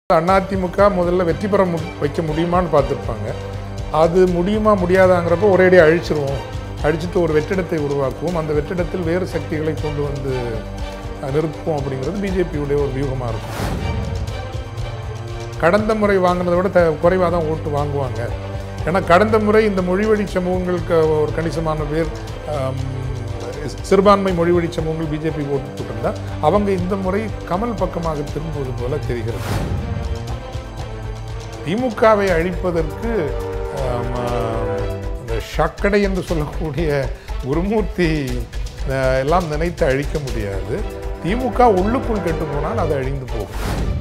அதிமுக முதல்ல வெற்றி பெற மு வைக்க முடியுமான்னு பார்த்துருப்பாங்க அது முடியுமா முடியாதாங்கிறப்ப ஒரேடி அழிச்சிருவோம் அழிச்சிட்டு ஒரு வெற்றிடத்தை உருவாக்குவோம் அந்த வெற்றிடத்தில் வேறு சக்திகளை கொண்டு வந்து அஹ், நிறுத்துவோம் அப்படிங்கிறது பிஜேபியுடைய ஒரு வியூகமாக இருக்கும் கடந்த முறை வாங்கினதை விட த குறைவாக தான் ஓட்டு வாங்குவாங்க ஏன்னா கடந்த முறை இந்த மொழிவழி சமூகங்களுக்கு ஒரு கணிசமான பேர் ஆம், சிறுபான்மை மொழிவழி சமூகங்கள் பிஜேபி ஓட்டு போட்டிருந்தா அவங்க இந்த முறை கமல் பக்கமாக திரும்புவது போல தெரிகிறது திமுகவை அழிப்பதற்கு ஆம், இந்த ஷக்கடை என்று சொல்லக்கூடிய குருமூர்த்தி அஹ், எல்லாம் நினைத்து அழிக்க முடியாது திமுக உள்ளுக்குள் கெட்டு போனால் அது அழிந்து போகும்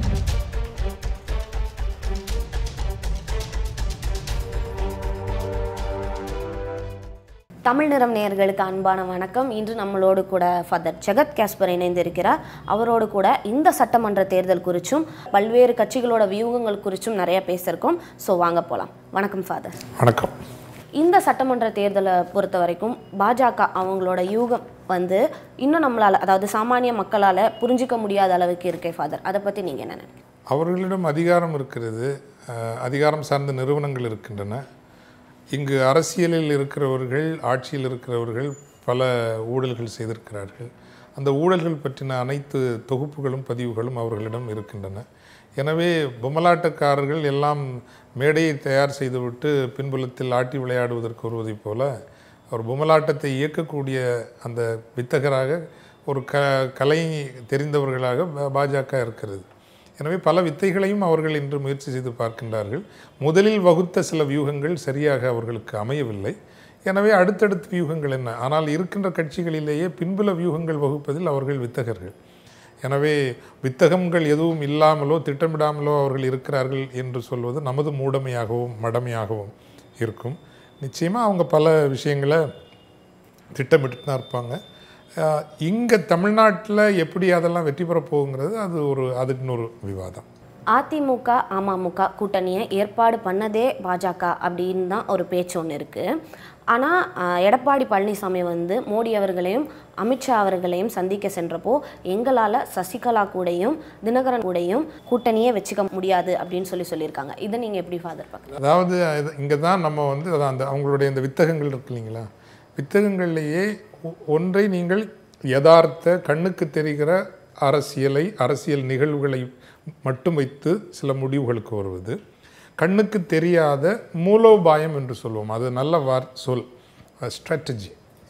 தமிழ் நிறம் நேயர்களுக்கு அன்பான வணக்கம் இன்று நம்மளோடு கூட ஃபாதர் ஜெகத் கேஸ்பர் இணைந்திருக்கிறார் அவரோடு கூட இந்த சட்டமன்ற தேர்தல் குறித்தும் பல்வேறு கட்சிகளோட வியூகங்கள் குறித்தும் நிறைய பேசியிருக்கோம் ஸோ வாங்க போகலாம் வணக்கம் ஃபாதர் வணக்கம் இந்த சட்டமன்ற தேர்தலை பொறுத்த வரைக்கும் பாஜக அவங்களோட யூகம் வந்து இன்னும் நம்மளால் அதாவது சாமானிய மக்களால் புரிஞ்சிக்க முடியாத அளவுக்கு இருக்கே ஃபாதர் அதை பற்றி நீங்கள் என்ன நினைக்கிறீங்க அவர்களிடம் அதிகாரம் இருக்கிறது அஹ், அதிகாரம் சார்ந்த நிறுவனங்கள் இருக்கின்றன இங்கு அரசியலில் இருக்கிறவர்கள் ஆட்சியில் இருக்கிறவர்கள் பல ஊழல்கள் செய்திருக்கிறார்கள் அந்த ஊழல்கள் பற்றின அனைத்து தொகுப்புகளும் பதிவுகளும் அவர்களிடம் இருக்கின்றன எனவே பொம்மலாட்டக்காரர்கள் எல்லாம் மேடையை தயார் செய்துவிட்டு பின்புலத்தில் ஆட்டி விளையாடுவதற்கு வருவதைப் போல அவர் பொம்மலாட்டத்தை இயக்கக்கூடிய அந்த வித்தகராக ஒரு க கலை தெரிந்தவர்களாக பா- பாஜக இருக்கிறது எனவே பல வித்தைகளையும் அவர்கள் இன்று முயற்சி செய்து பார்க்கின்றார்கள் முதலில் வகுத்த சில வியூகங்கள் சரியாக அவர்களுக்கு அமையவில்லை எனவே அடுத்தடுத்த வியூகங்கள் என்ன ஆனால் இருக்கின்ற கட்சிகளிலேயே பின்புல வியூகங்கள் வகுப்பதில் அவர்கள் வித்தகர்கள் எனவே வித்தகங்கள் எதுவும் இல்லாமலோ திட்டமிடாமலோ அவர்கள் இருக்கிறார்கள் என்று சொல்வது நமது மூடமையாகவும் மடமையாகவும் இருக்கும் நிச்சயமாக அவங்க பல விஷயங்களை திட்டமிட்டு தான் இருப்பாங்க இங்கே தமிழ்நாட்டில் எப்படி அதெல்லாம் வெற்றி பெற போகுங்கிறது அது ஒரு அதுக்கு இன்னொரு விவாதம் அதிமுக அமமுக கூட்டணியை ஏற்பாடு பண்ணதே பாஜக அப்படின்னு தான் ஒரு பேச்சு ஒன்று இருக்குது ஆனால் எடப்பாடி பழனிசாமி வந்து மோடி அவர்களையும் அமித்ஷா அவர்களையும் சந்திக்க சென்றப்போ எங்களால் சசிகலா கூடயும் தினகரன் கூடயும் கூட்டணியே வச்சுக்க முடியாது அப்படின்னு சொல்லி சொல்லியிருக்காங்க இதை நீங்கள் எப்படி ஃபாதர் பார்க்குறீங்க அதாவது இங்கே தான் நம்ம வந்து அதான் அந்த அவங்களுடைய இந்த வித்தகங்கள் இருக்கு இல்லைங்களா வித்தகங்கள்லேயே ஒ- ஒன்றை நீங்கள் யதார்த்த கண்ணுக்கு தெரிகிற அரசியலை அரசியல் நிகழ்வுகளை மட்டும் வைத்து சில முடிவுகளுக்கு வருவது கண்ணுக்கு தெரியாத மூலோபாயம் என்று சொல்லுவோம் அது நல்ல வார் சொல் ஸ்ட்ராட்டஜி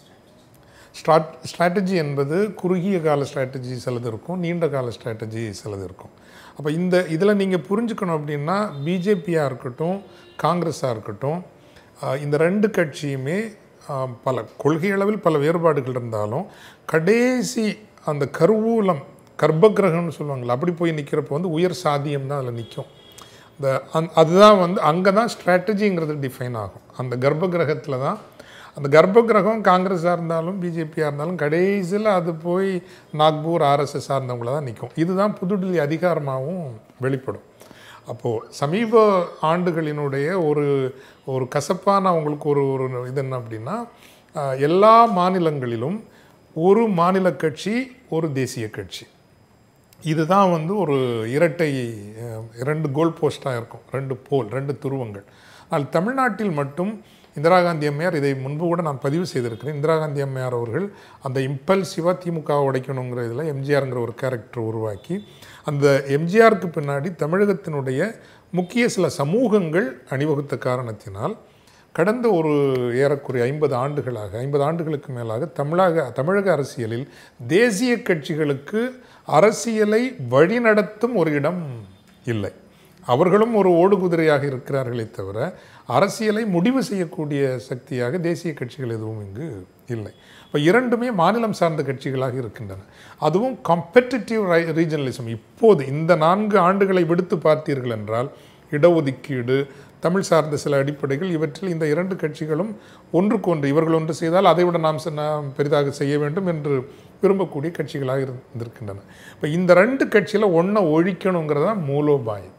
ஸ்ட்ராட் ஸ்ட்ராட்டஜி என்பது குறுகிய கால ஸ்ட்ராட்டஜி சிலது இருக்கும் நீண்ட கால ஸ்ட்ராட்டஜி சிலது இருக்கும் அப்போ இந்த இதில் நீங்கள் புரிஞ்சுக்கணும் அப்படின்னா பிஜேபியாக இருக்கட்டும் காங்கிரஸாக இருக்கட்டும் ஆஹ் இந்த ரெண்டு கட்சியுமே ஆஹ் பல கொள்கை அளவில் பல வேறுபாடுகள் இருந்தாலும் கடைசி அந்த கருவூலம் கர்ப்பகிரகம்னு சொல்லுவாங்கள்ல அப்படி போய் நிற்கிறப்போ வந்து உயர் சாதியம் தான் அதில் நிற்கும் இந்த அந் அதுதான் வந்து அங்கே தான் ஸ்ட்ராட்டஜிங்கிறது டிஃபைன் ஆகும் அந்த கர்ப்ப கிரகத்தில் தான் அந்த கர்ப்ப கிரகம் காங்கிரஸாக இருந்தாலும் பிஜேபியாக இருந்தாலும் கடைசியில் அது போய் நாக்பூர் ஆர்எஸ்எஸ் சார்ந்தவங்கள தான் நிற்கும் இதுதான் புதுடில்லி அதிகாரமாகவும் வெளிப்படும் அப்போது சமீப ஆண்டுகளினுடைய ஒரு ஒரு கசப்பான அவங்களுக்கு ஒரு ஒரு இது என்ன அப்படின்னா ஆஹ், எல்லா மாநிலங்களிலும் ஒரு மாநில கட்சி ஒரு தேசிய கட்சி இதுதான் வந்து ஒரு இரட்டை அஹ், இரண்டு கோல் போஸ்டாக இருக்கும் ரெண்டு போல் ரெண்டு துருவங்கள் ஆனால் தமிழ்நாட்டில் மட்டும் இந்திரா காந்தி அம்மையார் இதை முன்பு கூட நான் பதிவு செய்திருக்கிறேன் இந்திரா காந்தி அம்மையார் அவர்கள் அந்த இம்பல்சிவாக திமுக உடைக்கணுங்கிற இதில் எம்ஜிஆருங்கிற ஒரு கேரக்டர் உருவாக்கி அந்த எம்ஜிஆருக்கு பின்னாடி தமிழகத்தினுடைய முக்கிய சில சமூகங்கள் அணிவகுத்த காரணத்தினால் கடந்த ஒரு ஏறக்குறைய ஐம்பது ஆண்டுகளாக ஐம்பது ஆண்டுகளுக்கு மேலாக தமிழக தமிழக அரசியலில் தேசிய கட்சிகளுக்கு அரசியலை வழிநடத்தும் ஒரு இடம் இல்லை அவர்களும் ஒரு ஓடுகுதிரையாக இருக்கிறார்களே தவிர அரசியலை முடிவு செய்யக்கூடிய சக்தியாக தேசிய கட்சிகள் எதுவும் இங்கு இல்லை இப்போ இரண்டுமே மாநிலம் சார்ந்த கட்சிகளாக இருக்கின்றன அதுவும் காம்பெட்டிட்டிவ் ரீஜனலிசம் இப்போது இந்த நான்கு ஆண்டுகளை விடுத்து பார்த்தீர்கள் என்றால் இடஒதுக்கீடு தமிழ் சார்ந்த சில அடிப்படைகள் இவற்றில் இந்த இரண்டு கட்சிகளும் ஒன்றுக்கு ஒன்று இவர்கள் ஒன்று செய்தால் அதை விட நாம் செ- நாம் பெரிதாக செய்ய வேண்டும் என்று விரும்பக்கூடிய கட்சிகளாக இருந்திருக்கின்றன இப்போ இந்த ரெண்டு கட்சியில் ஒன்றை ஒழிக்கணுங்கிறது தான் மூலோபாயம்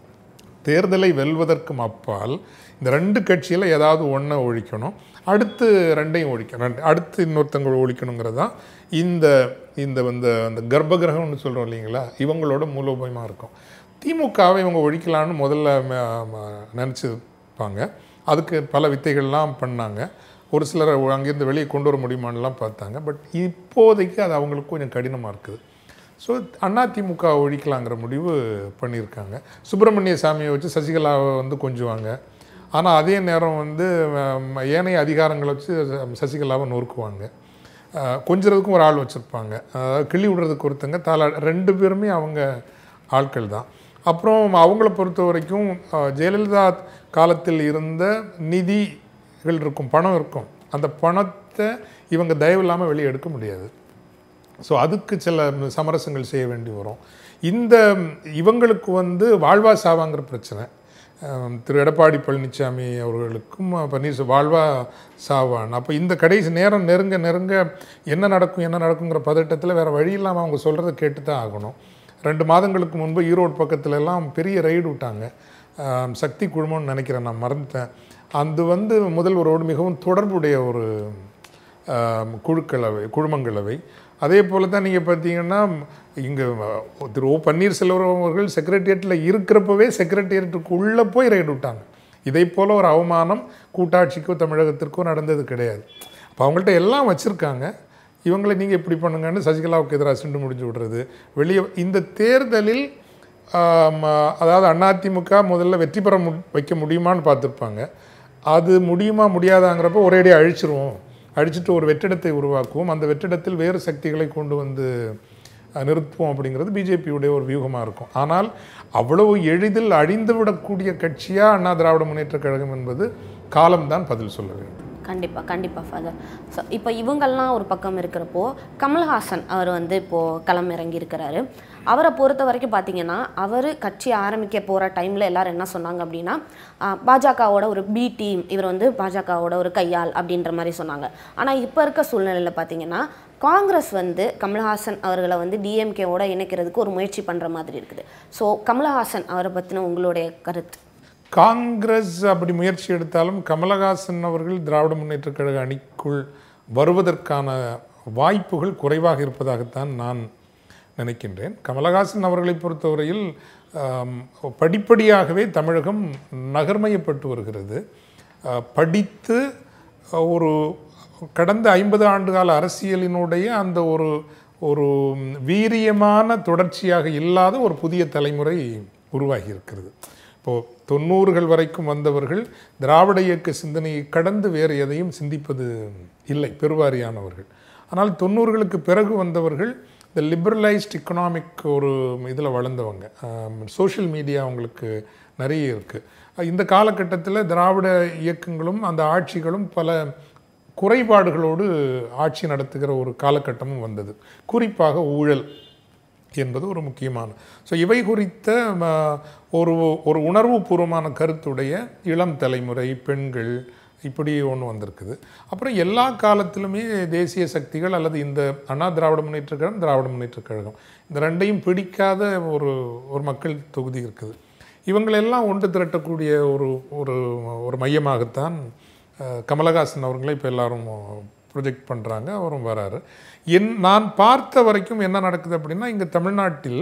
தேர்தலை வெல்வதற்கும் அப்பால் இந்த ரெண்டு கட்சியில் ஏதாவது ஒன்றை ஒழிக்கணும் அடுத்து ரெண்டையும் ஒழிக்கணும் ரெண்டு அடுத்து இன்னொருத்தங்க ஒழிக்கணுங்கிறது தான் இந்த இந்த வந்து அந்த கர்ப்பகிரகம்னு சொல்கிறோம் இல்லைங்களா இவங்களோட மூலோபாயமாக இருக்கும் திமுகவை இவங்க ஒழிக்கலான்னு முதல்ல ம- ம- நினச்சிருப்பாங்க அதுக்கு பல வித்தைகள்லாம் பண்ணாங்க ஒரு சிலர் அங்கேருந்து வெளியே கொண்டு வர முடியுமான்னுலாம் பார்த்தாங்க பட் இப்போதைக்கு அது அவங்களுக்கு கொஞ்சம் கடினமாக இருக்குது ஸோ அதிமுக ஒழிக்கலாங்கிற முடிவு பண்ணியிருக்காங்க சுப்பிரமணிய சாமியை வச்சு சசிகலாவை வந்து கொஞ்சுவாங்க ஆனால் அதே நேரம் வந்து அஹ், ஏனைய அதிகாரங்களை வச்சு சசிகலாவை நொறுக்குவாங்க அஹ், கொஞ்சறதுக்கும் ஒரு ஆள் வச்சுருப்பாங்க அதாவது கிள்ளி விடுறதுக்கு ஒருத்தங்க தலா ரெண்டு பேருமே அவங்க ஆட்கள் தான் அப்புறம் அவங்கள பொறுத்த வரைக்கும் அஹ், ஜெயலலிதா காலத்தில் இருந்த நிதிகள் இருக்கும் பணம் இருக்கும் அந்த பணத்தை இவங்க தயவு இல்லாமல் வெளியே எடுக்க முடியாது ஸோ அதுக்கு சில சமரசங்கள் செய்ய வேண்டி வரும் இந்த இவங்களுக்கு வந்து வாழ்வா சாவாங்கிற பிரச்சனை அஹ் திரு எடப்பாடி பழனிசாமி அவர்களுக்கும் பன்னீர்செல்வம் வாழ்வா சாவான் அப்போ இந்த கடைசி நேரம் நெருங்க நெருங்க என்ன நடக்கும் என்ன நடக்குங்கிற பதட்டத்தில் வேறு வழி இல்லாமல் அவங்க சொல்கிறத கேட்டு தான் ஆகணும் ரெண்டு மாதங்களுக்கு முன்பு ஈரோடு பக்கத்துல எல்லாம் பெரிய ரைடு விட்டாங்க அஹ் சக்தி குழுமம்னு நினைக்கிறேன் நான் மறந்துட்டேன் அது வந்து முதல்வரோடு மிகவும் தொடர்புடைய ஒரு ஆம், குழுக்களவை குழுமங்களவை அதே போல தான் நீங்கள் பார்த்தீங்கன்னா இங்கே திரு ஓ பன்னீர்செல்வம் அவர்கள் செக்ரட்டேரியட்டில் இருக்கிறப்பவே செக்ரட்டேரியட்டுக்கு உள்ளே போய் ரைடு விட்டாங்க இதை போல் ஒரு அவமானம் கூட்டாட்சிக்கோ தமிழகத்திற்கோ நடந்தது கிடையாது அப்போ அவங்கள்ட்ட எல்லாம் வச்சுருக்காங்க இவங்களை நீங்கள் இப்படி பண்ணுங்கன்னு சசிகலாவுக்கு எதிராக சிண்டு முடிஞ்சு விடுறது வெளியே இந்த தேர்தலில் ஆம், அதாவது அதிமுக முதல்ல வெற்றி பெற மு வைக்க முடியுமான்னு பார்த்துருப்பாங்க அது முடியுமா முடியாதாங்கிறப்ப ஒரேடியாக அழிச்சிருவோம் அழிச்சிட்டு ஒரு வெற்றிடத்தை உருவாக்குவோம் அந்த வெற்றிடத்தில் வேறு சக்திகளை கொண்டு வந்து அஹ், நிறுத்துவோம் அப்படிங்கிறது பிஜேபியுடைய ஒரு வியூகமாக இருக்கும் ஆனால் அவ்வளவு எளிதில் அழிந்து விடக்கூடிய கட்சியாக அண்ணா திராவிட முன்னேற்றக் கழகம் என்பது காலம்தான் பதில் சொல்ல வேண்டும் கண்டிப்பாக கண்டிப்பாக ஃபாதர் ஸோ இப்போ இவங்கெல்லாம் ஒரு பக்கம் இருக்கிறப்போ கமல்ஹாசன் அவர் வந்து இப்போது களம் இறங்கி இருக்கிறாரு அவரை பொறுத்த வரைக்கும் பார்த்தீங்கன்னா அவர் கட்சி ஆரம்பிக்க போகிற டைமில் எல்லாரும் என்ன சொன்னாங்க அப்படின்னா ஆஹ், பாஜகவோட ஒரு பி டீம் இவர் வந்து பாஜகவோட ஒரு கையாள் அப்படின்ற மாதிரி சொன்னாங்க ஆனால் இப்போ இருக்க சூழ்நிலையில் பார்த்தீங்கன்னா காங்கிரஸ் வந்து கமல்ஹாசன் அவர்களை வந்து டிஎம்கேவோட இணைக்கிறதுக்கு ஒரு முயற்சி பண்ணுற மாதிரி இருக்குது ஸோ கமல்ஹாசன் அவரை பற்றின உங்களுடைய கருத்து காங்கிரஸ் அப்படி முயற்சி எடுத்தாலும் கமலஹாசன் அவர்கள் திராவிட முன்னேற்றக் கழக அணிக்குள் வருவதற்கான வாய்ப்புகள் குறைவாக இருப்பதாகத்தான் நான் நினைக்கின்றேன் கமலஹாசன் அவர்களை பொறுத்தவரையில் ஆம், படிப்படியாகவே தமிழகம் நகர்மயப்பட்டு வருகிறது அஹ், படித்து ஒரு கடந்த ஐம்பது ஆண்டுகால அரசியலினுடைய அந்த ஒரு ஒரு வீரியமான தொடர்ச்சியாக இல்லாத ஒரு புதிய தலைமுறை உருவாகி இருக்கிறது இப்போது தொண்ணூறுகள் வரைக்கும் வந்தவர்கள் திராவிட இயக்க சிந்தனையை கடந்து வேறு எதையும் சிந்திப்பது இல்லை பெருவாரியானவர்கள் ஆனால் தொண்ணூறுகளுக்கு பிறகு வந்தவர்கள் இந்த லிபரலைஸ்ட் எக்கனாமிக் ஒரு இதில் வளர்ந்தவங்க சோஷியல் மீடியா அவங்களுக்கு நிறைய இருக்குது இந்த காலகட்டத்தில் திராவிட இயக்கங்களும் அந்த ஆட்சிகளும் பல குறைபாடுகளோடு ஆட்சி நடத்துகிற ஒரு காலகட்டமும் வந்தது குறிப்பாக ஊழல் என்பது ஒரு முக்கியமான ஸோ இவை குறித்த ம, ஒரு ஒரு உணர்வுபூர்வமான கருத்துடைய இளம் தலைமுறை பெண்கள் இப்படி ஒன்று வந்திருக்குது அப்புறம் எல்லா காலத்திலுமே தேசிய சக்திகள் அல்லது இந்த அண்ணா திராவிட முன்னேற்றக் கழகம் திராவிட முன்னேற்றக் கழகம் இந்த ரெண்டையும் பிடிக்காத ஒரு ஒரு மக்கள் தொகுதி இருக்குது இவங்களெல்லாம் ஒன்று திரட்டக்கூடிய ஒரு ஒரு ஒரு மையமாகத்தான் அஹ், கமலஹாசன் அவர்களை இப்போ எல்லாரும் ப்ரொஜெக்ட் பண்ணுறாங்க அவரும் வராரு என் நான் பார்த்த வரைக்கும் என்ன நடக்குது அப்படின்னா இங்கே தமிழ்நாட்டில்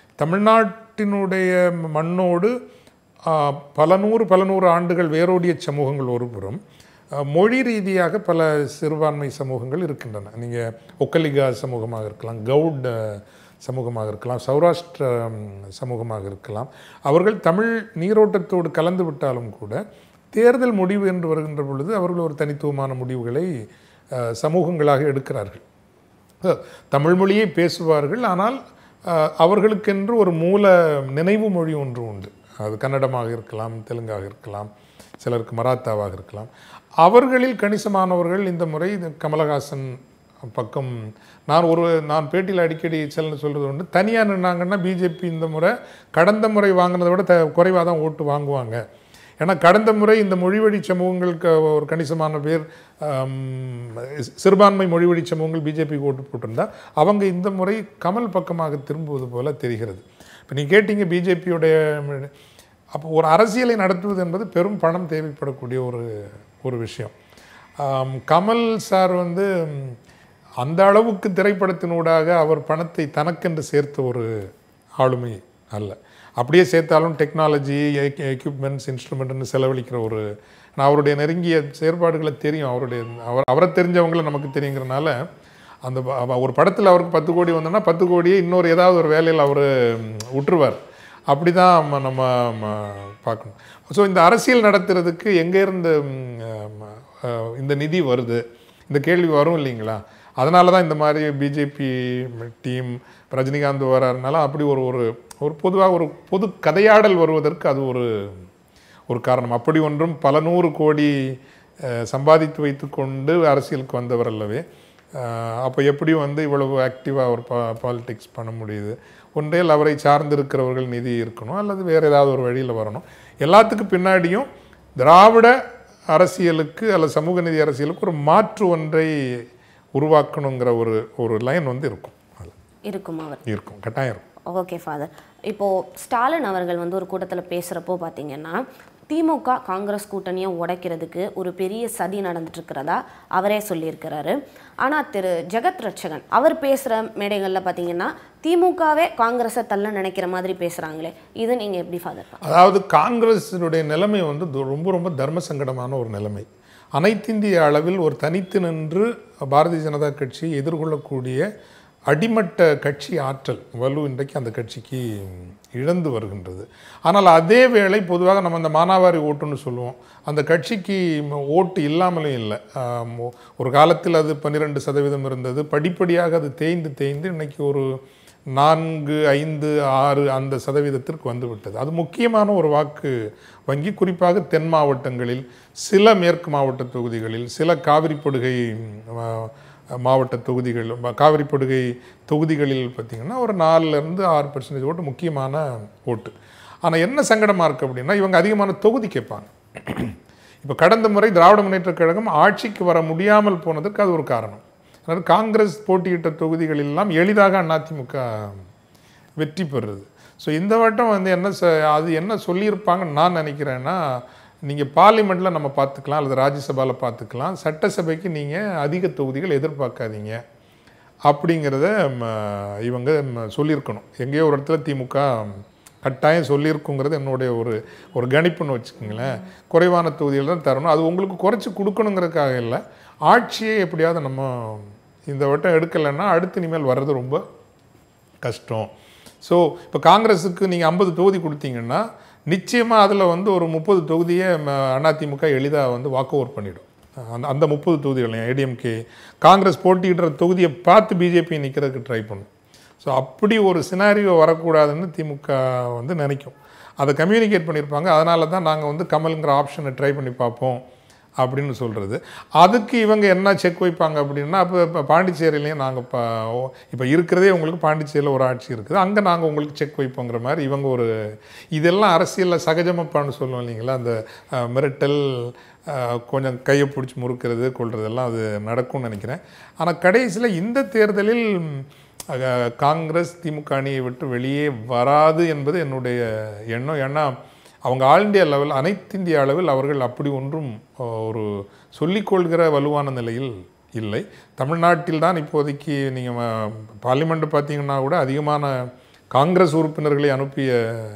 தமிழ்நாட்டினுடைய மண்ணோடு ஆ, பல நூறு பல நூறு ஆண்டுகள் வேரோடிய சமூகங்கள் ஒரு புறம் ஆ, மொழி ரீதியாக பல சிறுபான்மை சமூகங்கள் இருக்கின்றன நீங்கள் ஒக்கலிகா சமூகமாக இருக்கலாம் கவுட் ஆ, சமூகமாக இருக்கலாம் சௌராஷ்டிர ம், சமூகமாக இருக்கலாம் அவர்கள் தமிழ் நீரோட்டத்தோடு கலந்து விட்டாலும் கூட தேர்தல் முடிவு என்று வருகின்ற பொழுது அவர்கள் ஒரு தனித்துவமான முடிவுகளை ஆ, சமூகங்களாக எடுக்கிறார்கள் அஹ், தமிழ் மொழியை பேசுவார்கள் ஆனால் அஹ், அவர்களுக்கென்று ஒரு மூல நினைவு மொழி ஒன்று உண்டு அது கன்னடமாக இருக்கலாம் தெலுங்காக இருக்கலாம் சிலருக்கு மராத்தாவாக இருக்கலாம் அவர்களில் கணிசமானவர்கள் இந்த முறை இந்த கமலஹாசன் பக்கம் நான் ஒரு நான் பேட்டியில் அடிக்கடி செல்ல சொல்கிறது உண்டு தனியாக நின்னாங்கன்னா பிஜேபி இந்த முறை கடந்த முறை வாங்கினதை விட த குறைவாக தான் ஓட்டு வாங்குவாங்க ஏன்னா கடந்த முறை இந்த மொழிவழி சமூகங்களுக்கு ஒரு கணிசமான பேர் ஆம், சிறுபான்மை மொழிவழி சமூகங்கள் பிஜேபிக்கு ஓட்டு போட்டிருந்தா அவங்க இந்த முறை கமல் பக்கமாக திரும்புவது போல தெரிகிறது இப்போ நீ கேட்டீங்க பிஜேபியோடைய அப்போ ஒரு அரசியலை நடத்துவது என்பது பெரும் பணம் தேவைப்படக்கூடிய ஒரு ஒரு விஷயம் ஆம், கமல் சார் வந்து ம், அந்த அளவுக்கு திரைப்படத்தினூடாக அவர் பணத்தை தனக்கென்று சேர்த்த ஒரு ஆளுமை அல்ல அப்படியே சேர்த்தாலும் டெக்னாலஜி எக்யூப்மெண்ட்ஸ் இன்ஸ்ட்ருமெண்ட்னு செலவழிக்கிற ஒரு நான் அவருடைய நெருங்கிய செயற்பாடுகளை தெரியும் அவருடைய அவர் அவரை தெரிஞ்சவங்கள நமக்கு தெரியுங்கிறனால அந்த ப- அவ- ஒரு படத்தில் அவருக்கு பத்து கோடி வந்தோன்னா பத்து கோடியே இன்னொரு ஏதாவது ஒரு வேலையில் அவர் விட்டுருவார் அப்படி தான் நம்ம நம்ம ம- பார்க்கணும் ஸோ இந்த அரசியல் நடத்துறதுக்கு எங்கேருந்து இந்த நிதி வருது இந்த கேள்வி வரும் இல்லைங்களா அதனால தான் இந்த மாதிரி பிஜேபி டீம் ரஜினிகாந்த் வர்றதுனால அப்படி ஒரு ஒரு ஒரு பொதுவாக ஒரு பொது கதையாடல் வருவதற்கு அது ஒரு ஒரு காரணம் அப்படி ஒன்றும் பல நூறு கோடி அஹ், சம்பாதித்து வைத்துக்கொண்டு அரசியலுக்கு வந்தவர் அல்லவே அப்போ எப்படி வந்து இவ்வளவு ஆக்டிவாக ஒரு பா பாலிடிக்ஸ் பண்ண முடியுது ஒன்றேல் அவரை சார்ந்திருக்கிறவர்கள் நிதி இருக்கணும் அல்லது வேறு ஏதாவது ஒரு வழியில் வரணும் எல்லாத்துக்கும் பின்னாடியும் திராவிட அரசியலுக்கு அல்லது சமூக நீதி அரசியலுக்கு ஒரு மாற்று ஒன்றை உருவாக்கணுங்கிற ஒரு ஒரு லைன் வந்து இருக்கும் அது இருக்கும் அவர் இருக்கும் கட்டாயம் இருக்கும் ஓகே ஃபாதர் இப்போது ஸ்டாலின் அவர்கள் வந்து ஒரு கூட்டத்தில் பேசுகிறப்போ பார்த்தீங்கன்னா திமுக காங்கிரஸ் கூட்டணியை உடைக்கிறதுக்கு ஒரு பெரிய சதி நடந்துட்டு இருக்கிறதா அவரே சொல்லியிருக்கிறாரு ஆனால் திரு ஜெகத் ரட்சகன் அவர் பேசுகிற மேடைகளில் பார்த்தீங்கன்னா திமுகவே காங்கிரஸை தள்ள நினைக்கிற மாதிரி பேசுகிறாங்களே இது நீங்கள் எப்படி ஃபாதர் அதாவது காங்கிரஸினுடைய நிலைமை வந்து து- ரொம்ப ரொம்ப தர்ம சங்கடமான ஒரு நிலைமை அனைத்திந்திய அளவில் ஒரு தனித்து நின்று பாரதிய ஜனதா கட்சி எதிர்கொள்ளக்கூடிய அடிமட்ட கட்சி ஆற்றல் வலு இன்றைக்கு அந்த கட்சிக்கு இழந்து வருகின்றது ஆனால் அதே வேளை பொதுவாக நம்ம அந்த மானாவாரி ஓட்டுன்னு சொல்லுவோம் அந்த கட்சிக்கு ம- ஓட்டு இல்லாமலும் இல்லை ஆம், ஒ- ஒரு காலத்தில் அது பன்னிரெண்டு சதவீதம் இருந்தது படிப்படியாக அது தேய்ந்து தேய்ந்து இன்னைக்கு ஒரு நான்கு ஐந்து ஆறு அந்த சதவீதத்திற்கு வந்துவிட்டது அது முக்கியமான ஒரு வாக்கு வங்கி குறிப்பாக தென் மாவட்டங்களில் சில மேற்கு மாவட்ட தொகுதிகளில் சில காவிரிப்படுகை ம், மாவட்ட தொகுதிகள் ம- காவிரிப்படுகை தொகுதிகளில் பார்த்திங்கன்னா ஒரு நாலுலேருந்து ஆறு பர்சன்டேஜ் ஓட்டு முக்கியமான ஓட்டு ஆனால் என்ன சங்கடமாக இருக்குது அப்படின்னா இவங்க அதிகமான தொகுதி கேட்பாங்க இப்போ கடந்த முறை திராவிட முன்னேற்றக் கழகம் ஆட்சிக்கு வர முடியாமல் போனதுக்கு அது ஒரு காரணம் அதாவது காங்கிரஸ் போட்டியிட்ட தொகுதிகள் எல்லாம் எளிதாக அதிமுக வெற்றி பெறுறது ஸோ இந்த வட்டம் வந்து என்ன ச அது என்ன சொல்லியிருப்பாங்கன்னு நான் நினைக்கிறேன்னா நீங்கள் பார்லிமெண்ட்டில் நம்ம பார்த்துக்கலாம் அல்லது ராஜ்யசபாவில் பார்த்துக்கலாம் சட்டசபைக்கு நீங்கள் அதிக தொகுதிகள் எதிர்பார்க்காதீங்க அப்படிங்கிறத ம, இவங்க ம, சொல்லியிருக்கணும் எங்கேயோ ஒரு இடத்துல திமுக கட்டாயம் சொல்லியிருக்குங்கிறது என்னுடைய ஒரு ஒரு கணிப்புன்னு வச்சுக்கோங்களேன் குறைவான தொகுதிகள் தான் தரணும் அது உங்களுக்கு குறைச்சி கொடுக்கணுங்கிறதுக்காக இல்லை ஆட்சியை எப்படியாவது நம்ம இந்த வட்டம் எடுக்கலைன்னா அடுத்து இனிமேல் வர்றது ரொம்ப கஷ்டம் ஸோ இப்போ காங்கிரஸுக்கு நீங்கள் ஐம்பது தொகுதி கொடுத்தீங்கன்னா நிச்சயமாக அதில் வந்து ஒரு முப்பது தொகுதியை ம- அதிமுக எளிதாக வந்து வாக் ஓவர் பண்ணிடும் அந்த அந்த முப்பது தொகுதிகளையும் ஏடிஎம்கே காங்கிரஸ் போட்டியிடுற தொகுதியை பார்த்து பிஜேபி நிற்கிறதுக்கு ட்ரை பண்ணும் ஸோ அப்படி ஒரு சினாரியோ வரக்கூடாதுன்னு திமுக வந்து நினைக்கும் அதை கம்யூனிகேட் பண்ணியிருப்பாங்க அதனால தான் நாங்கள் வந்து கமலுங்கிற ஆப்ஷனை ட்ரை பண்ணி பார்ப்போம் அப்படின்னு சொல்கிறது அதுக்கு இவங்க என்ன செக் வைப்பாங்க அப்படின்னா இப்போ இப்போ பாண்டிச்சேரியிலையும் நாங்கள் இப்போ இப்போ இருக்கிறதே உங்களுக்கு பாண்டிச்சேரியில் ஒரு ஆட்சி இருக்குது அங்கே நாங்கள் உங்களுக்கு செக் வைப்போங்கிற மாதிரி இவங்க ஒரு இதெல்லாம் அரசியலில் சகஜமாப்பான்னு சொல்லுவோம் இல்லைங்களா அந்த அஹ், மிரட்டல் அஹ், கொஞ்சம் கையை பிடிச்சி முறுக்கிறது கொள்றதெல்லாம் அது நடக்கும்னு நினைக்கிறேன் ஆனால் கடைசியில் இந்த தேர்தலில் அஹ், காங்கிரஸ் திமுக அணியை விட்டு வெளியே வராது என்பது என்னுடைய எண்ணம் ஏன்னா அவங்க ஆல் இந்தியா லெவல் அனைத்திந்திய அளவில் அவர்கள் அப்படி ஒன்றும் அஹ், ஒரு சொல்லிக்கொள்கிற வலுவான நிலையில் இல்லை தமிழ்நாட்டில் தான் இப்போதைக்கு நீங்கள் பார்லிமெண்ட் பார்த்தீங்கன்னா கூட அதிகமான காங்கிரஸ் உறுப்பினர்களை அனுப்பிய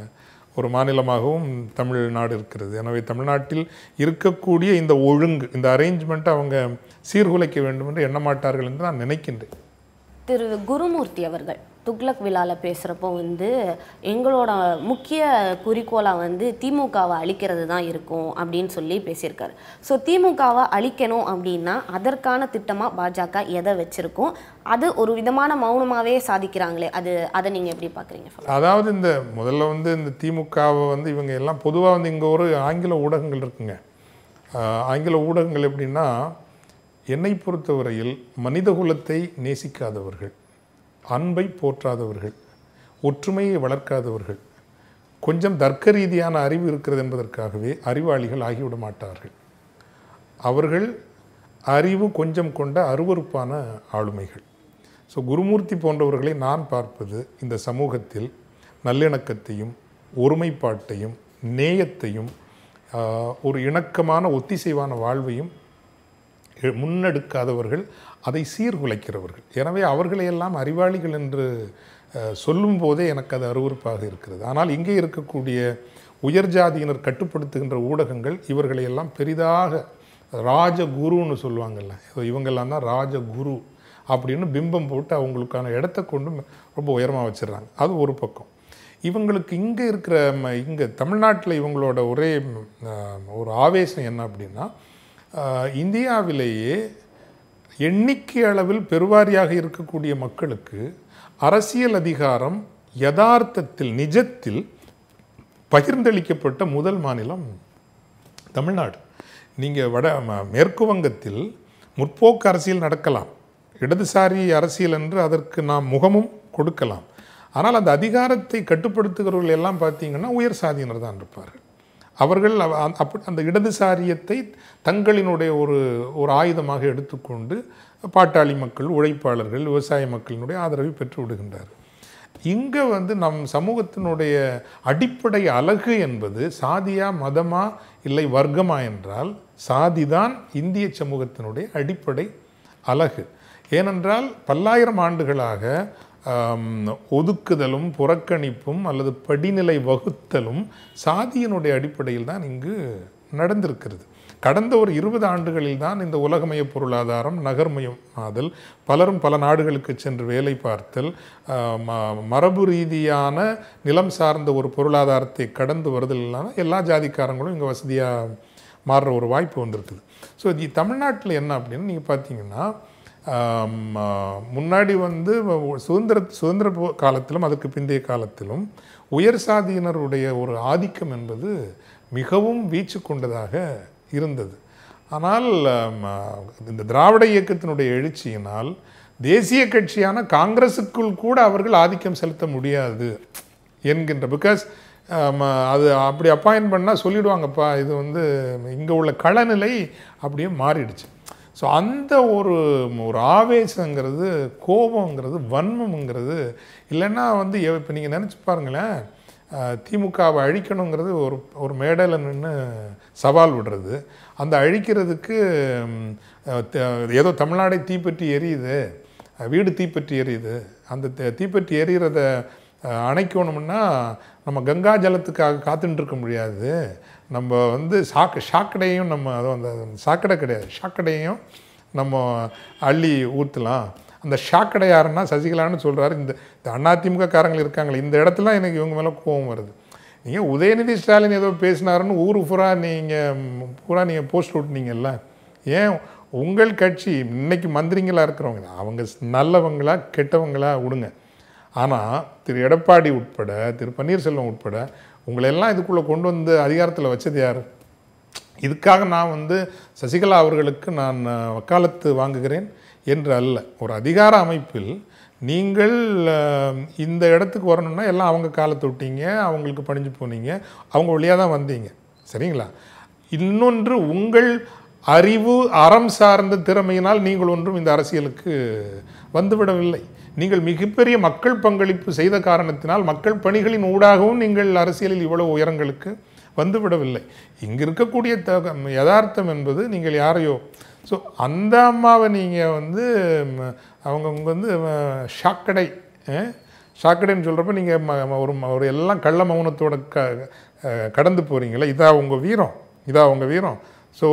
ஒரு மாநிலமாகவும் தமிழ்நாடு இருக்கிறது எனவே தமிழ்நாட்டில் இருக்கக்கூடிய இந்த ஒழுங்கு இந்த அரேஞ்ச்மெண்ட்டை அவங்க சீர்குலைக்க வேண்டும் என்று எண்ணமாட்டார்கள் என்று நான் நினைக்கின்றேன் திரு குருமூர்த்தி அவர்கள் துக்ளக் விழாவில் பேசுகிறப்போ வந்து எங்களோட முக்கிய குறிக்கோளாக வந்து திமுகவை அழிக்கிறது தான் இருக்கும் அப்படின்னு சொல்லி பேசியிருக்காரு ஸோ திமுகவை அழிக்கணும் அப்படின்னா அதற்கான திட்டமாக பாஜக எதை வச்சுருக்கோம் அது ஒரு விதமான மௌனமாகவே சாதிக்கிறாங்களே அது அதை நீங்கள் எப்படி பார்க்குறீங்க அதாவது இந்த முதல்ல வந்து இந்த திமுகவை வந்து இவங்க எல்லாம் பொதுவாக வந்து இங்கே ஒரு ஆங்கில ஊடகங்கள் இருக்குங்க ஆஹ் ஆங்கில ஊடகங்கள் எப்படின்னா என்னை பொறுத்தவரையில் மனிதகுலத்தை நேசிக்காதவர்கள் அன்பை போற்றாதவர்கள் ஒற்றுமையை வளர்க்காதவர்கள் கொஞ்சம் தர்க்க ரீதியான அறிவு இருக்கிறது என்பதற்காகவே அறிவாளிகள் ஆகிவிட மாட்டார்கள் அவர்கள் அறிவு கொஞ்சம் கொண்ட அருவருப்பான ஆளுமைகள் ஸோ குருமூர்த்தி போன்றவர்களை நான் பார்ப்பது இந்த சமூகத்தில் நல்லிணக்கத்தையும் ஒருமைப்பாட்டையும் நேயத்தையும் ஆஹ், ஒரு இணக்கமான ஒத்திசைவான வாழ்வையும் எ- முன்னெடுக்காதவர்கள் அதை சீர்குலைக்கிறவர்கள் எனவே அவர்களையெல்லாம் அறிவாளிகள் என்று அஹ், சொல்லும் போதே எனக்கு அது அருவருப்பாக இருக்கிறது ஆனால் இங்கே இருக்கக்கூடிய உயர் ஜாதியினர் கட்டுப்படுத்துகின்ற ஊடகங்கள் இவர்களை எல்லாம் பெரிதாக ராஜகுருன்னு சொல்லுவாங்கல்ல இவங்கெல்லாம் தான் ராஜகுரு அப்படின்னு பிம்பம் போட்டு அவங்களுக்கான இடத்த கொண்டு ரொம்ப உயரமாக வச்சிடுறாங்க அது ஒரு பக்கம் இவங்களுக்கு இங்கே இருக்கிற இங்கே தமிழ்நாட்டில் இவங்களோட ஒரே ம், ஆஹ், ஒரு ஆவேசம் என்ன அப்படின்னா ஆஹ், இந்தியாவிலேயே எண்ணிக்கை அளவில் பெருவாரியாக இருக்கக்கூடிய மக்களுக்கு அரசியல் அதிகாரம் யதார்த்தத்தில் நிஜத்தில் பகிர்ந்தளிக்கப்பட்ட முதல் மாநிலம் தமிழ்நாடு நீங்கள் வட ம- மேற்கு வங்கத்தில் முற்போக்கு அரசியல் நடக்கலாம் இடதுசாரி அரசியல் என்று அதற்கு நாம் முகமும் கொடுக்கலாம் ஆனால் அந்த அதிகாரத்தை கட்டுப்படுத்துகிறவர்கள் எல்லாம் பார்த்தீங்கன்னா உயர் சாதியினர் தான் இருப்பார்கள் அவர்கள் அவ- அந்த- அப்ப- அந்த இடதுசாரியத்தை தங்களினுடைய ஒரு ஒரு ஆயுதமாக எடுத்துக்கொண்டு பாட்டாளி மக்கள் உழைப்பாளர்கள் விவசாய மக்களினுடைய ஆதரவை பெற்று விடுகின்றார்கள் இங்கே வந்து நம் சமூகத்தினுடைய அடிப்படை அழகு என்பது சாதியா மதமா இல்லை வர்க்கமா என்றால் சாதிதான் இந்திய சமூகத்தினுடைய அடிப்படை அழகு ஏனென்றால் பல்லாயிரம் ஆண்டுகளாக ஆம், ஒதுக்குதலும் புறக்கணிப்பும் அல்லது படிநிலை வகுத்தலும் சாதியினுடைய அடிப்படையில் தான் இங்கு நடந்திருக்கிறது கடந்த ஒரு இருபது ஆண்டுகளில் தான் இந்த உலகமய பொருளாதாரம் நகர்மயமாதல் பலரும் பல நாடுகளுக்கு சென்று வேலை பார்த்தல் ஆஹ், ம- மரபு ரீதியான நிலம் சார்ந்த ஒரு பொருளாதாரத்தை கடந்து வருதல் இல்லாமல் எல்லா ஜாதிக்காரங்களும் இங்கே வசதியாக மாறுற ஒரு வாய்ப்பு வந்திருக்குது ஸோ இது தமிழ்நாட்டில் என்ன அப்படின்னு நீங்கள் பார்த்தீங்கன்னா ஆம், ஆ, முன்னாடி வந்து சுதந்திர சுதந்திர போ- காலத்திலும் அதுக்கு பிந்தைய காலத்திலும் உயர் சாதியினருடைய ஒரு ஆதிக்கம் என்பது மிகவும் வீச்சு கொண்டதாக இருந்தது ஆனால் ஆம், ஆ, இந்த திராவிட இயக்கத்தினுடைய எழுச்சியினால் தேசிய கட்சியான காங்கிரஸுக்குள் கூட அவர்கள் ஆதிக்கம் செலுத்த முடியாது என்கின்ற பிகாஸ் அது அப்படி அப்பாயின்ட் பண்ணால் சொல்லிடுவாங்கப்பா இது வந்து இங்கே உள்ள களநிலை அப்படியே மாறிடுச்சு ஸோ அந்த ஒரு ஒரு ஆவேசங்கிறது கோபங்கிறது வன்மம்ங்கிறது இல்லைன்னா வந்து இப்போ நீங்கள் நினச்சி பாருங்களேன் அஹ், திமுகவை அழிக்கணுங்கிறது ஒரு ஒரு மேடையில் நின்று சவால் விடுறது அந்த அழிக்கிறதுக்கு ம், அஹ், த- ஏதோ தமிழ்நாடை தீப்பற்றி எரியுது அஹ், வீடு தீப்பற்றி எரியுது அந்த தீ- தீப்பற்றி எரியிறத அஹ், அணைக்கணும்னா நம்ம கங்கா ஜலத்துக்காக காத்துட்டு இருக்க முடியாது நம்ம வந்து சாக்கு சாக்கடையும் நம்ம அதுவும் அந்த சாக்கடை கிடையாது சாக்கடையும் நம்ம அள்ளி ஊற்றலாம் அந்த ஷாக்கடை யாருன்னா சசிகலான்னு சொல்கிறாரு இந்த இந்த அதிமுக காரங்கள் இருக்காங்களே இந்த இடத்துல எனக்கு இவங்க மேலே கோபம் வருது நீங்கள் உதயநிதி ஸ்டாலின் ஏதோ பேசினாருன்னு ஊர் பூரா நீங்கள் பூரா நீங்கள் போஸ்ட் விட்டுனீங்கல்ல ஏன் உங்கள் கட்சி இன்னைக்கு மந்திரிங்களா இருக்கிறவங்க அவங்க நல்லவங்களா கெட்டவங்களா விடுங்க ஆனால் திரு எடப்பாடி உட்பட திரு பன்னீர்செல்வம் உட்பட உங்களை எல்லாம் இதுக்குள்ளே கொண்டு வந்து அதிகாரத்தில் வச்சது யார் இதுக்காக நான் வந்து சசிகலா அவர்களுக்கு நான் அஹ், வக்காலத்து வாங்குகிறேன் என்று அல்ல ஒரு அதிகார அமைப்பில் நீங்கள் அஹ், இந்த இடத்துக்கு வரணும்னா எல்லாம் அவங்க காலத்தை விட்டீங்க அவங்களுக்கு பணிஞ்சு போனீங்க அவங்க வழியாக தான் வந்தீங்க சரிங்களா இன்னொன்று உங்கள் அறிவு அறம் சார்ந்த திறமையினால் நீங்கள் ஒன்றும் இந்த அரசியலுக்கு வந்துவிடவில்லை நீங்கள் மிகப்பெரிய மக்கள் பங்களிப்பு செய்த காரணத்தினால் மக்கள் பணிகளின் ஊடாகவும் நீங்கள் அரசியலில் இவ்வளவு உயரங்களுக்கு வந்துவிடவில்லை இங்கே இருக்கக்கூடிய த யதார்த்தம் என்பது நீங்கள் யாரையோ ஸோ அந்த அம்மாவை நீங்கள் வந்து ம், அவங்க அவங்க வந்து அஹ், ஷாக்கடை அஹ், ஷாக்கடைன்னு சொல்கிறப்ப நீங்கள் ஒரு ம- ஒரு எல்லாம் கள்ள மௌனத்தோட க அஹ், கடந்து போகிறீங்களே இதா உங்கள் வீரம் இதா உங்கள் வீரம் ஸோ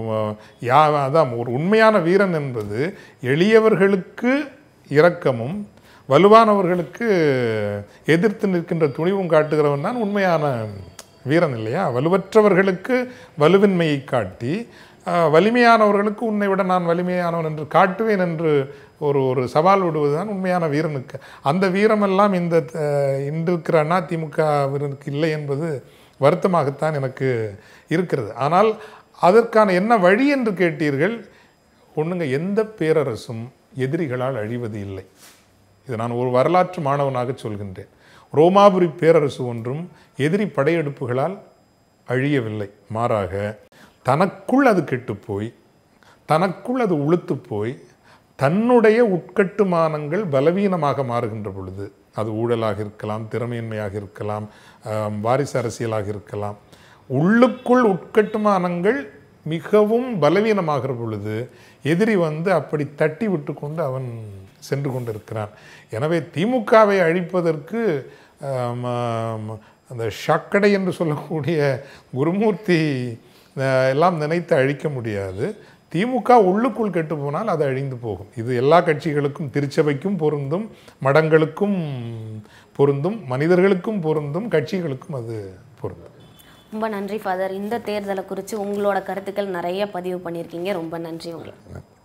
யா அதான் ஒரு உண்மையான வீரன் என்பது எளியவர்களுக்கு இரக்கமும் வலுவானவர்களுக்கு எதிர்த்து நிற்கின்ற துணிவும் காட்டுகிறவன் தான் உண்மையான வீரன் இல்லையா வலுவற்றவர்களுக்கு வலுவின்மையை காட்டி ஆஹ், வலிமையானவர்களுக்கு உன்னை விட நான் வலிமையானவன் என்று காட்டுவேன் என்று ஒரு ஒரு சவால் விடுவதுதான் உண்மையான வீரனுக்கு அந்த வீரமெல்லாம் இந்த அஹ், இன்று இருக்கிற அண்ணா திமுக வீரனுக்கு இல்லை என்பது வருத்தமாகத்தான் எனக்கு இருக்கிறது ஆனால் அதற்கான என்ன வழி என்று கேட்டீர்கள் ஒண்ணுங்க எந்த பேரரசும் எதிரிகளால் அழிவது இல்லை இது நான் ஒரு வரலாற்று மாணவனாக சொல்கின்றேன் ரோமாபுரி பேரரசு ஒன்றும் எதிரி படையெடுப்புகளால் அழியவில்லை மாறாக தனக்குள் அது கெட்டுப்போய் தனக்குள் அது உளுத்து போய் தன்னுடைய உட்கட்டுமானங்கள் பலவீனமாக மாறுகின்ற பொழுது அது ஊழலாக இருக்கலாம் திறமையின்மையாக இருக்கலாம் ஆம், வாரிசு அரசியலாக இருக்கலாம் உள்ளுக்குள் உட்கட்டுமானங்கள் மிகவும் பலவீனமாகிற பொழுது எதிரி வந்து அப்படி தட்டி விட்டு கொண்டு அவன் சென்று கொண்டிருக்கிறான் எனவே திமுகவை அழிப்பதற்கு ஆம், ஆம், அந்த ஷக்கடை என்று சொல்லக்கூடிய குருமூர்த்தி அஹ், எல்லாம் நினைத்து அழிக்க முடியாது திமுக உள்ளுக்குள் கெட்டு போனால் அது அழிந்து போகும் இது எல்லா கட்சிகளுக்கும் திருச்சபைக்கும் பொருந்தும் மடங்களுக்கும் பொருந்தும் மனிதர்களுக்கும் பொருந்தும் கட்சிகளுக்கும் அது பொருந்தும் ரொம்ப நன்றி ஃபாதர் இந்த தேர்தலை குறித்து உங்களோட கருத்துக்கள் நிறைய பதிவு பண்ணியிருக்கீங்க ரொம்ப நன்றி உங்களுக்கு